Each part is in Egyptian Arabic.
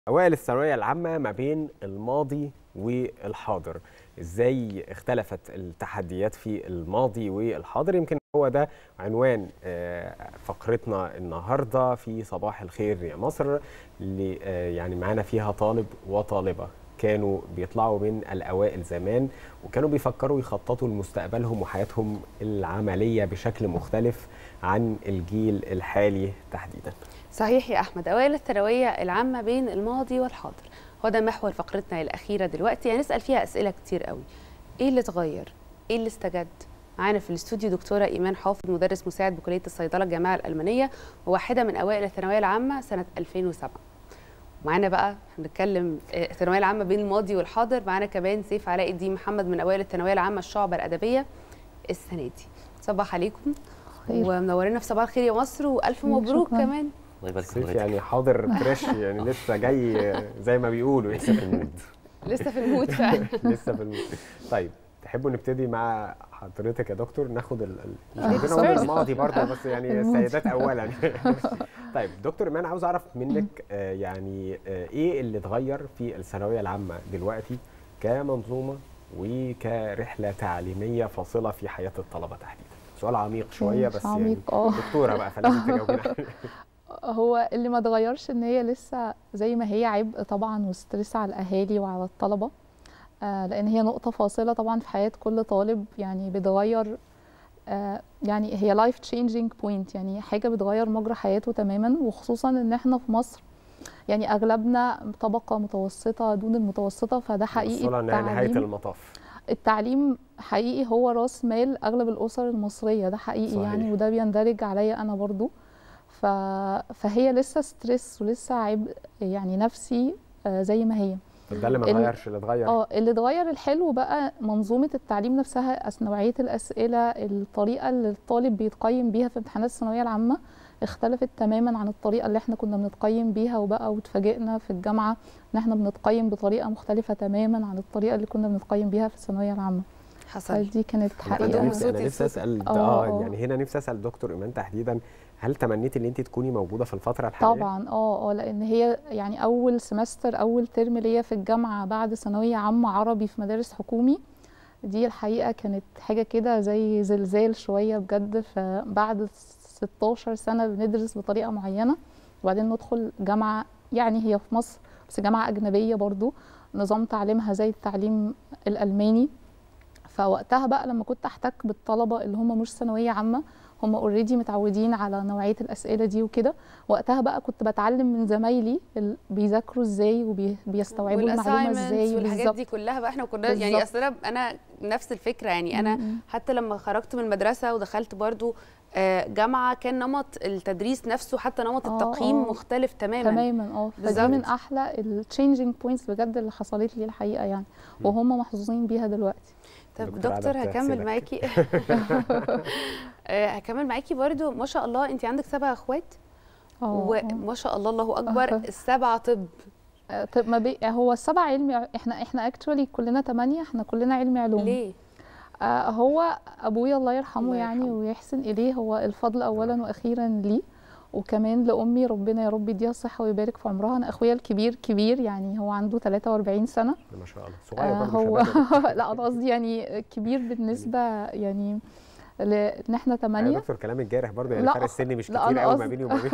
أوائل الثانوية العامة ما بين الماضي والحاضر إزاي اختلفت التحديات في الماضي والحاضر يمكن هو ده عنوان آه، فقرتنا النهاردة في صباح الخير يا مصر اللي آه، يعني معانا فيها طالب وطالبة كانوا بيطلعوا من الأوائل زمان وكانوا بيفكروا يخططوا لمستقبلهم وحياتهم العملية بشكل مختلف عن الجيل الحالي تحديداً صحيح يا احمد اوائل الثانويه العامه بين الماضي والحاضر هو ده محور فقرتنا الاخيره دلوقتي هنسال فيها اسئله كتير قوي ايه اللي اتغير ايه اللي استجد معانا في الاستوديو دكتوره ايمان حافظ مدرس مساعد بكليه الصيدله الجامعه الالمانيه وواحده من اوائل الثانويه العامه سنه 2007 معانا بقى هنتكلم آه، الثانويه العامه بين الماضي والحاضر معانا كمان سيف علاء الدين محمد من اوائل الثانويه العامه الشعبه الادبيه السنه دي صباح عليكم خير. ومنورينا في صباح الخير يا مصر والف مم، مبروك شكراً. كمان الله يبارك سيف حضرتك يعني حاضر فريش يعني لسه جاي زي ما بيقولوا لسه في المود لسه في المود فعلا لسه في الم... طيب تحبوا نبتدي مع حضرتك يا دكتور ناخد ال... ال- مش آه، عايزين sorry. نقول الماضي برضه بس يعني الماضي. السيدات اولا طيب دكتور ايمان عاوز اعرف منك آه، يعني آه، ايه اللي اتغير في الثانويه العامه دلوقتي كمنظومه وكرحله تعليميه فاصله في حياه الطلبه تحديدا سؤال عميق شويه مش بس عميق، يعني آه. دكتوره بقى فلازم تجاوبينا هو اللي ما اتغيرش ان هي لسه زي ما هي عبء طبعا وستريس على الاهالي وعلى الطلبه آه لان هي نقطه فاصله طبعا في حياه كل طالب يعني بتغير آه يعني هي لايف تشينجينج بوينت يعني حاجه بتغير مجرى حياته تماما وخصوصا ان احنا في مصر يعني اغلبنا طبقه متوسطه دون المتوسطه فده حقيقي وصلنا نهايه التعليم المطاف التعليم حقيقي هو راس مال اغلب الاسر المصريه ده حقيقي صحيح. يعني وده بيندرج عليا انا برضو ف... فهي لسه ستريس ولسه عبء يعني نفسي آه، زي ما هي طب ده اللي ما ال- اتغيرش اللي اتغير اه اللي اتغير الحلو بقى منظومه التعليم نفسها أس- نوعيه الاسئله الطريقه اللي الطالب بيتقيم بيها في امتحانات الثانويه العامه اختلفت تماما عن الطريقه اللي احنا كنا بنتقيم بيها وبقى واتفاجئنا في الجامعه ان احنا بنتقيم بطريقه مختلفه تماما عن الطريقه اللي كنا بنتقيم بيها في الثانويه العامه حصل دي كانت انا حقيقه نفسي انا صوتي نفسي صوتي. اسال آه، اه آه. يعني هنا نفسي اسال دكتور ايمان تحديدا هل تمنيتي ان انت تكوني موجوده في الفتره الحاليه طبعا اه اه لان هي يعني اول سمستر اول ترم ليا في الجامعه بعد ثانويه عامه عربي في مدارس حكومي دي الحقيقه كانت حاجه كده زي زلزال شويه بجد فبعد 16 سنه بندرس بطريقه معينه وبعدين ندخل جامعه يعني هي في مصر بس جامعه اجنبيه برضو نظام تعليمها زي التعليم الالماني فوقتها بقى لما كنت احتك بالطلبه اللي هم مش ثانويه عامه هم اوريدي متعودين على نوعيه الاسئله دي وكده وقتها بقى كنت بتعلم من زمايلي ال- بيذاكروا ازاي وبيستوعبوا المعلومه ازاي والحاجات بالظبط. دي كلها بقى احنا كنا يعني بالظبط. اصل انا انا نفس الفكره يعني انا م- م. حتى لما خرجت من المدرسه ودخلت برضو آه، جامعه كان نمط التدريس نفسه حتى نمط آه، التقييم آه. مختلف تماما تماما اه فدي بالظبط. من احلى التشينجينج بوينتس بجد اللي حصلت لي الحقيقه يعني م. وهم محظوظين بيها دلوقتي طب دكتور دكتور عادة هكمل بتحسدك. معاكي آه، هكمل معاكي برضو ما شاء الله انت عندك سبع اخوات اه آه. وما شاء الله الله اكبر آه. السبعه طب آه، طب ما بي... هو السبع علمي ع- احنا احنا اكشولي كلنا ثمانيه احنا كلنا علمي علوم ليه آه هو ابويا الله يرحمه الله يعني يرحمه. ويحسن اليه هو الفضل اولا واخيرا ليه وكمان لامي ربنا يا رب يديها الصحه ويبارك في عمرها انا اخويا الكبير كبير يعني هو عنده 43 سنه ما شاء الله صغير آه برضه هو شباب لا انا قصدي يعني كبير بالنسبه يعني ل- ان احنا يا ثمانيه دكتور كلامك جارح برضه يعني لا، فرق السن مش لا، كتير أنا قوي ما قصدي- بيني وما بينه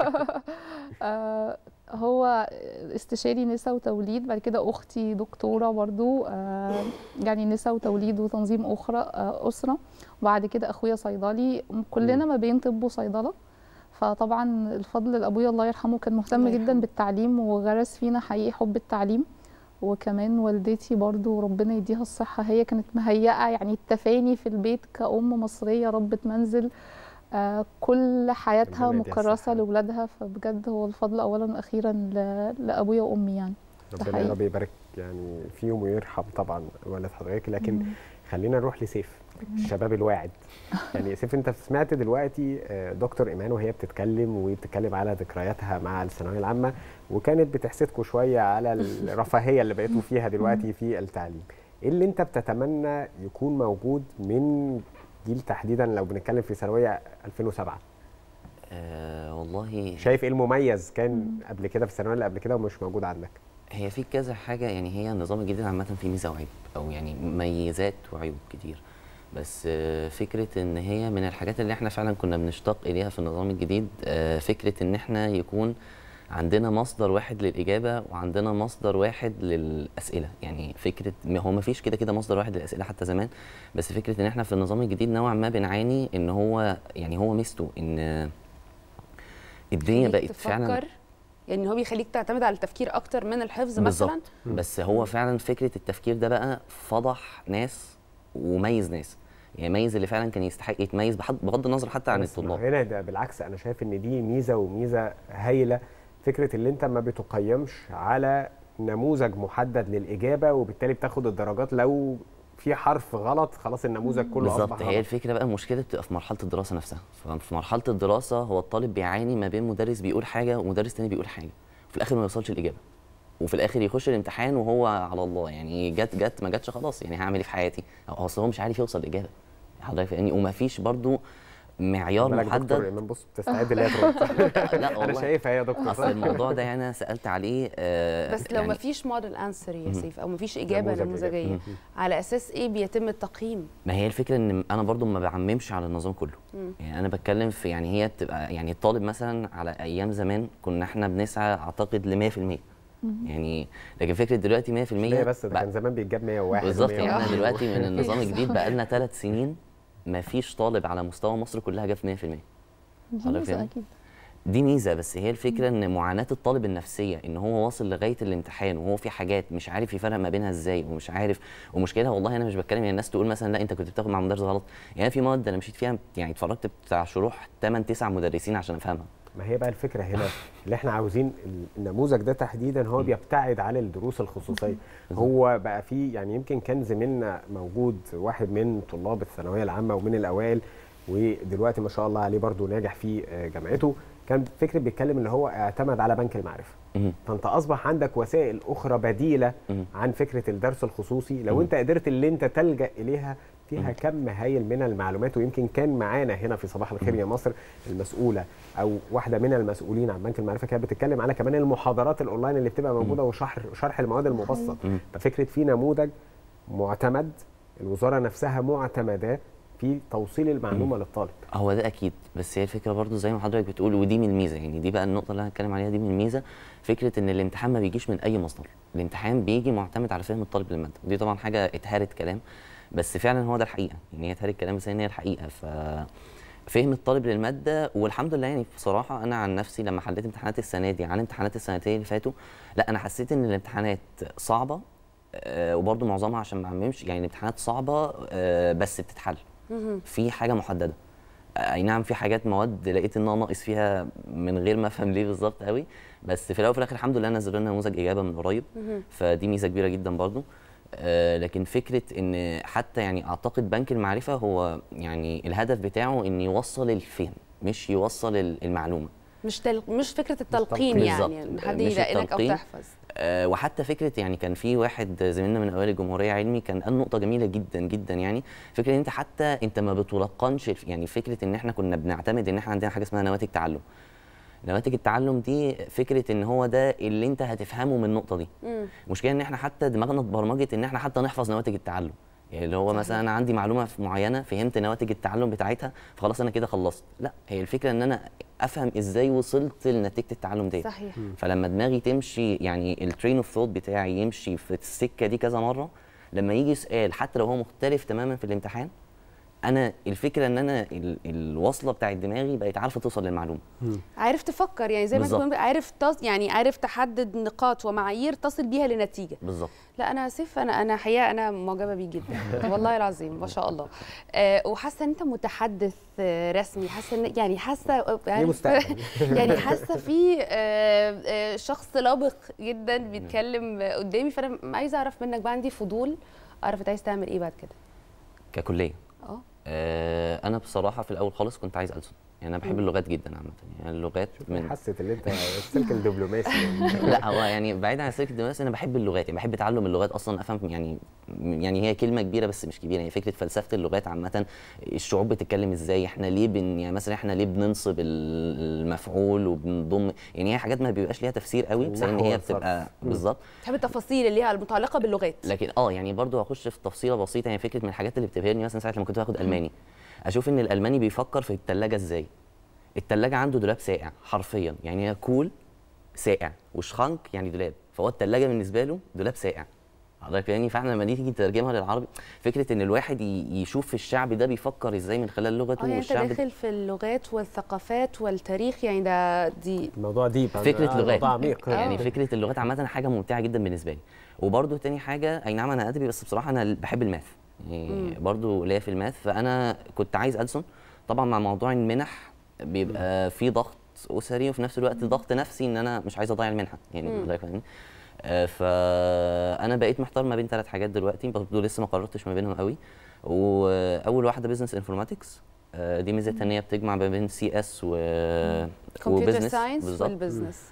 آه هو استشاري نساء وتوليد بعد كده اختي دكتوره برضو آه يعني نساء وتوليد وتنظيم اخرى آه اسره وبعد كده اخويا صيدلي كلنا ما بين طب وصيدله فطبعا الفضل لابويا الله يرحمه كان مهتم الله جدا يرحمه. بالتعليم وغرس فينا حقيقي حب التعليم وكمان والدتي برضو ربنا يديها الصحة هي كانت مهيئة يعني التفاني في البيت كأم مصرية ربة منزل آه كل حياتها ربنا يديها مكرسة الصحة. لأولادها فبجد هو الفضل أولا وأخيرا ل- لأبويا وأمي يعني ربنا يا حقيقي. رب يبارك يعني فيهم ويرحم طبعا والد حضرتك لكن مم. خلينا نروح لسيف الشباب الواعد يعني سيف انت سمعت دلوقتي آه، دكتور ايمان وهي بتتكلم وبتتكلم على ذكرياتها مع الثانويه العامه وكانت بتحسدكم شويه على الرفاهيه اللي بقيتوا فيها دلوقتي في التعليم ايه اللي انت بتتمنى يكون موجود من جيل تحديدا لو بنتكلم في ثانويه 2007 آه والله شايف ايه المميز كان قبل كده في الثانويه اللي قبل كده ومش موجود عندك هي في كذا حاجة يعني هي النظام الجديد عامة فيه ميزة وعيب أو يعني مميزات وعيوب كتير بس آه، فكرة إن هي من الحاجات اللي إحنا فعلا كنا بنشتاق إليها في النظام الجديد آه، فكرة إن إحنا يكون عندنا مصدر واحد للإجابة وعندنا مصدر واحد للأسئلة يعني فكرة ما هو ما فيش كده كده مصدر واحد للأسئلة حتى زمان بس فكرة إن إحنا في النظام الجديد نوعا ما بنعاني إن هو يعني هو ميزته إن الدنيا بيخليك بقت فعلا تفكر يعني هو بيخليك تعتمد على التفكير اكتر من الحفظ مثلا بالظبط بس هو فعلا فكره التفكير ده بقى فضح ناس وميز ناس يعني ميز اللي فعلا كان يستحق يتميز بحد- بغض النظر حتى عن بس ما الطلاب هنا ده بالعكس انا شايف ان دي ميزه وميزه هايله فكره اللي انت ما بتقيمش على نموذج محدد للاجابه وبالتالي بتاخد الدرجات لو في حرف غلط خلاص النموذج كله بالظبط اصبح هي غلط الفكره بقى المشكله بتبقى في مرحله الدراسه نفسها ففي مرحله الدراسه هو الطالب بيعاني ما بين مدرس بيقول حاجه ومدرس تاني بيقول حاجه وفي الاخر ما يوصلش الاجابه وفي الاخر يخش الامتحان وهو على الله يعني جت جت ما جاتش خلاص يعني هعمل ايه في حياتي أو اصل هو مش عارف يوصل الاجابه حضرتك فاهمني وما فيش برضو معيار بالك دكتور محدد ايمان بص بتستعد اللي هي ترد لا انا والله شايفها يا دكتور اصل الموضوع ده يعني انا سالت عليه آه بس لو يعني ما فيش موديل انسر يا مم. سيف او ما فيش اجابه نموذج نموذجيه مم. على اساس ايه بيتم التقييم ما هي الفكره ان انا برضو ما بعممش على النظام كله مم. يعني انا بتكلم في يعني هي بتبقى يعني الطالب مثلا على ايام زمان كنا احنا بنسعى اعتقد ل 100% يعني لكن فكره دلوقتي 100% ليه بس ده بقى- كان زمان بيتجاب 101 بالظبط يعني و102. احنا دلوقتي من النظام صح. الجديد بقى لنا ثلاث سنين ما فيش طالب على مستوى مصر كلها جاب 100% دي حضرتك ميزة فاهم؟ اكيد دي ميزه بس هي الفكره ان معاناه الطالب النفسيه ان هو واصل لغايه الامتحان وهو في حاجات مش عارف يفرق ما بينها ازاي ومش عارف ومشكلتها والله انا مش بتكلم يعني الناس تقول مثلا لا انت كنت بتاخد مع مدرس غلط يعني أنا في مواد انا مشيت فيها يعني اتفرجت بتاع شروح 8 9 مدرسين عشان افهمها ما هي بقى الفكره هنا اللي احنا عاوزين النموذج ده تحديدا هو بيبتعد عن الدروس الخصوصيه هو بقى في يعني يمكن كان زميلنا موجود واحد من طلاب الثانويه العامه ومن الاوائل ودلوقتي ما شاء الله عليه برضو ناجح في آه، جامعته كان فكره بيتكلم اللي هو اعتمد على بنك المعرفه مهم. فانت اصبح عندك وسائل اخرى بديله مهم. عن فكره الدرس الخصوصي لو مم. انت قدرت اللي انت تلجا اليها فيها كم هايل من المعلومات ويمكن كان معانا هنا في صباح الخير يا مصر المسؤوله او واحده من المسؤولين عن بنك المعرفه كانت بتتكلم على كمان المحاضرات الاونلاين اللي بتبقى موجوده وشرح شرح المواد المبسط مم. ففكره في نموذج معتمد الوزاره نفسها معتمده في توصيل المعلومه للطالب هو ده اكيد بس هي الفكره برضو زي ما حضرتك بتقول ودي من الميزه يعني دي بقى النقطه اللي انا هتكلم عليها دي من الميزه فكره ان الامتحان ما بيجيش من اي مصدر الامتحان بيجي معتمد على فهم الطالب للماده ودي طبعا حاجه اتهرت كلام بس فعلا هو ده الحقيقه يعني هي اتهرت كلام بس هي الحقيقه ف فهم الطالب للماده والحمد لله يعني بصراحه انا عن نفسي لما حليت امتحانات السنه دي عن امتحانات السنتين اللي فاتوا لا انا حسيت ان الامتحانات صعبه آه، وبرضو معظمها عشان ما اعممش يعني الامتحانات صعبه آه، بس بتتحل مهم. في حاجه محدده اي نعم في حاجات مواد لقيت ان انا ناقص فيها من غير ما افهم ليه بالظبط قوي بس في الاول وفي الاخر الحمد لله نزلوا لنا نموذج اجابه من قريب مهم. فدي ميزه كبيره جدا برضو آه لكن فكره ان حتى يعني اعتقد بنك المعرفه هو يعني الهدف بتاعه ان يوصل الفهم مش يوصل ال- المعلومه مش تل... مش فكره التلقين تلقين. يعني بالظبط. ان حد مش يلاقينك او التلقين. تحفظ آه، وحتى فكره يعني كان في واحد زميلنا من اوائل الجمهوريه علمي كان قال نقطه جميله جدا جدا يعني فكره ان انت حتى انت ما بتلقنش الف- يعني فكره ان احنا كنا بنعتمد ان احنا عندنا حاجه اسمها نواتج تعلم نواتج التعلم دي فكره ان هو ده اللي انت هتفهمه من النقطه دي مم. المشكله ان احنا حتى دماغنا اتبرمجت ان احنا حتى نحفظ نواتج التعلم يعني اللي هو صحيح. مثلا انا عندي معلومه في- معينه فهمت نواتج التعلم بتاعتها فخلاص انا كده خلصت لا هي الفكره ان انا افهم ازاي وصلت لنتيجه التعلم دي صحيح فلما دماغي تمشي يعني الترين اوف ثوت بتاعي يمشي في السكه دي كذا مره لما يجي سؤال حتى لو هو مختلف تماما في الامتحان انا الفكره ان انا ال- الوصله بتاعت دماغي بقت عارفه توصل للمعلومه عارف تفكر يعني زي ما بالظبط. تكون عارف تص... يعني عارف تحدد نقاط ومعايير تصل بيها لنتيجه بالظبط لا انا سيف انا انا حقيقه انا معجبه بيه جدا والله العظيم ما شاء الله آه وحاسه ان انت متحدث آه رسمي حاسه ان يعني حاسه ايه عارف- مستقبل يعني حاسه في آه آه شخص لابق جدا بيتكلم آه، قدامي فانا عايزه اعرف منك بقى عندي فضول اعرف انت عايز تعمل ايه بعد كده ككليه اه آه انا بصراحه في الاول خالص كنت عايز ألسن يعني انا بحب اللغات جدا عامه يعني اللغات من حسيت ان انت السلك الدبلوماسي لا هو يعني بعيد عن السلك الدبلوماسي انا بحب اللغات يعني بحب تعلم اللغات اصلا افهم يعني يعني هي كلمه كبيره بس مش كبيره يعني فكره فلسفه اللغات عامه الشعوب بتتكلم ازاي احنا ليه بن يعني مثلا احنا ليه بننصب المفعول وبنضم يعني هي حاجات ما بيبقاش ليها تفسير قوي بس ان النحو هي والصرف. بتبقى مم. بالظبط تحب التفاصيل اللي هي المتعلقه باللغات لكن اه يعني برضو هخش في تفصيله بسيطه يعني فكره من الحاجات اللي بتبهرني مثلا ساعه لما كنت باخد الماني اشوف ان الالماني بيفكر في الثلاجه ازاي الثلاجه عنده دولاب ساقع حرفيا يعني هي كول ساقع وشخنك يعني دولاب فهو الثلاجه بالنسبه له دولاب ساقع حضرتك يعني فعلا لما تيجي تترجمها للعربي فكره ان الواحد ي- يشوف الشعب ده بيفكر ازاي من خلال لغته اه يعني انت والشعب داخل في اللغات والثقافات والتاريخ يعني ده دي الموضوع ديب فكره آه، لغات موضوع عميق يعني آه. فكره اللغات عامه حاجه ممتعه جدا بالنسبه لي وبرده تاني حاجه اي نعم انا ادبي بس بصراحه انا بحب الماث يعني برضو ليا في الماث فانا كنت عايز ادسون طبعا مع موضوع المنح بيبقى في ضغط اسري وفي نفس الوقت ضغط نفسي ان انا مش عايز اضيع المنحه يعني حضرتك فاهمني آه، فانا بقيت محتار ما بين ثلاث حاجات دلوقتي برضه لسه ما قررتش ما بينهم قوي واول واحده بزنس انفورماتكس دي ميزه تانية بتجمع ما بين سي اس و كمبيوتر وبزنس ساينس بالظبط. والبزنس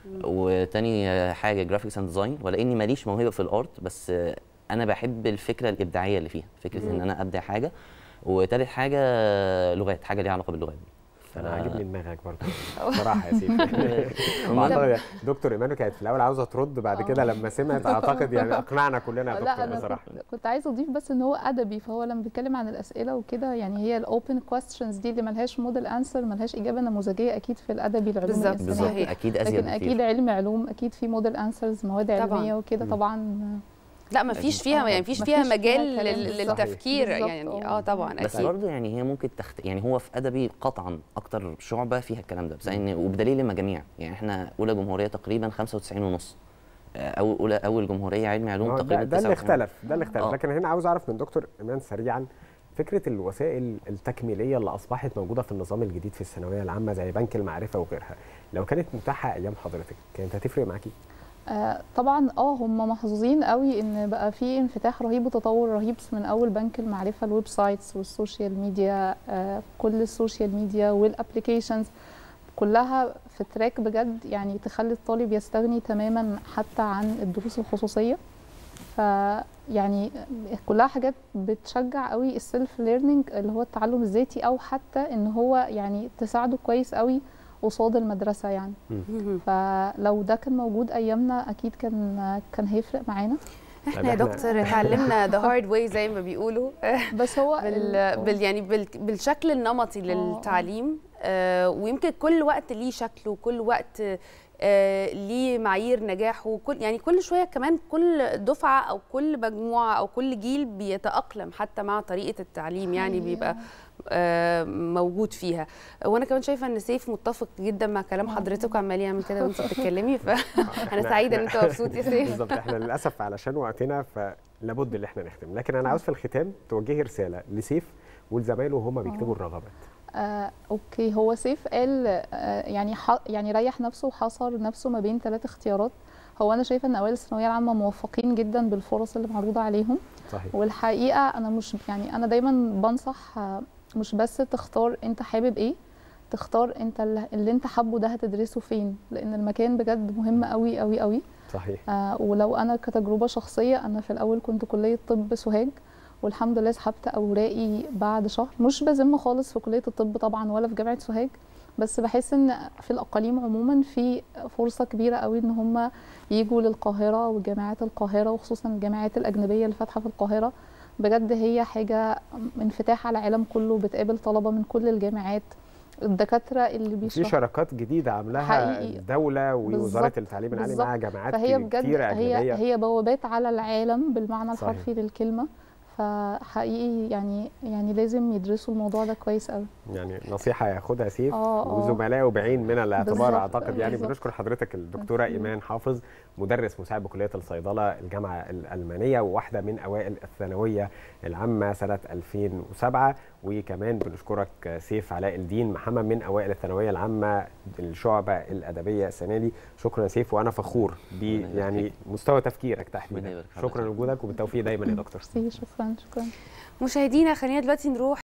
وتاني حاجه جرافيكس اند ديزاين ولاني ماليش موهبه في الارت بس انا بحب الفكره الابداعيه اللي فيها فكره ان انا ابدع حاجه وتالت حاجه لغات حاجه ليها علاقه باللغات انا عاجبني دماغك برضه بصراحه يا سيدي المهم- اعتقد دكتور ايمان كانت في الاول عاوزه ترد بعد كده لما سمعت اعتقد يعني اقنعنا كلنا يا لا دكتور انا بصراحه كنت, كنت عايزه اضيف بس ان هو ادبي فهو لما بيتكلم عن الاسئله وكده يعني هي الاوبن كويستشنز دي اللي ملهاش موديل انسر ملهاش اجابه نموذجيه اكيد في الادبي العلوم بالظبط. الإنسانية. بالظبط صحيح. اكيد ازيد لكن بكتير. اكيد علم علوم اكيد في موديل انسرز مواد طبعاً. علميه وكده طبعا لا ما فيش فيها آه، يعني فيش ما فيها فيش فيها مجال كلام لل- بالظبط. للتفكير بالظبط، يعني آه. اه طبعا بس اكيد برضه يعني هي ممكن تخت... يعني هو في ادبي قطعا اكتر شعبه فيها الكلام ده بس يعني وبدليل المجاميع يعني احنا اولى جمهوريه تقريبا 95 ونص اول اولى اول جمهوريه علم علوم آه، ده, تقريبا ده اللي 99. اختلف ده اللي اختلف آه. لكن هنا عاوز اعرف من دكتور ايمان سريعا فكره الوسائل التكميليه اللي اصبحت موجوده في النظام الجديد في الثانويه العامه زي بنك المعرفه وغيرها لو كانت متاحه ايام حضرتك كانت هتفرق معاكي آه، طبعا اه هم محظوظين قوي ان بقى في انفتاح رهيب وتطور رهيب من اول بنك المعرفه الويب سايتس والسوشيال ميديا آه، كل السوشيال ميديا والابلكيشنز كلها في تراك بجد يعني تخلي الطالب يستغني تماما حتى عن الدروس الخصوصيه ف يعني كلها حاجات بتشجع قوي السيلف ليرنينج اللي هو التعلم الذاتي او حتى ان هو يعني تساعده كويس قوي قصاد المدرسه يعني مهم. فلو ده كان موجود ايامنا اكيد كان كان هيفرق معانا احنا يا إحنا- دكتور اتعلمنا ذا هارد واي زي ما بيقولوا بس هو بال... ال- بال يعني بال... بالشكل النمطي للتعليم آه ويمكن كل وقت ليه شكله وكل وقت آه ليه معايير نجاحه وكل يعني كل شويه كمان كل دفعه او كل مجموعه او كل جيل بيتاقلم حتى مع طريقه التعليم يعني حقيقة. بيبقى آه موجود فيها وانا كمان شايفه ان سيف متفق جدا مع كلام حضرتك وعمال يعمل كده وانت بتتكلمي فانا سعيده ان انت مبسوط يا سيف بالظبط احنا للاسف علشان وقتنا فلابد ان احنا نختم لكن انا عاوز في الختام توجهي رساله لسيف ولزمايله وهم بيكتبوا الرغبات آه اوكي هو سيف قال آه يعني ح... يعني ريح نفسه وحصر نفسه ما بين ثلاث اختيارات هو انا شايفه ان اوائل الثانويه العامه موفقين جدا بالفرص اللي معروضه عليهم صحيح والحقيقه انا مش يعني انا دايما بنصح آه، مش بس تختار انت حابب ايه تختار انت اللي اللي انت حابه ده هتدرسه فين لان المكان بجد مهم قوي قوي قوي صحيح آه ولو انا كتجربه شخصيه انا في الاول كنت كليه طب سوهاج والحمد لله سحبت اوراقي بعد شهر مش بذم خالص في كليه الطب طبعا ولا في جامعه سوهاج بس بحس ان في الاقاليم عموما في فرصه كبيره قوي ان هم يجوا للقاهره وجامعات القاهره وخصوصا الجامعات الاجنبيه اللي فاتحه في القاهره بجد هي حاجه انفتاح على العالم كله بتقابل طلبه من كل الجامعات الدكاتره اللي في بيشرحوا شراكات جديده عاملاها حقيقي. الدوله ووزاره بالظبط. التعليم العالي بالظبط. مع جامعات فهي بجد كتيره هي اجنبيه هي بوابات على العالم بالمعنى صحيح. الحرفي للكلمه فحقيقي يعني يعني لازم يدرسوا الموضوع ده كويس قوي يعني نصيحه ياخدها سيف آه، آه. وزملائه بعين من الاعتبار بالظبط، اعتقد يعني بالظبط. بنشكر حضرتك الدكتوره ميرسي. ايمان حافظ مدرس مساعد بكليه الصيدله الجامعه الالمانيه وواحده من اوائل الثانويه العامه سنه 2007 وكمان بنشكرك سيف علاء الدين محمد من اوائل الثانويه العامه الشعبه الادبيه السنه دي شكرا يا سيف وانا فخور ب ربنا يبارك يعني فيك. مستوى تفكيرك ربنا تحديدا يبارك في حضرتك. شكرا لوجودك وبالتوفيق دايما يا دكتور ميرسي شكرا شكرا مشاهدينا خلينا دلوقتي نروح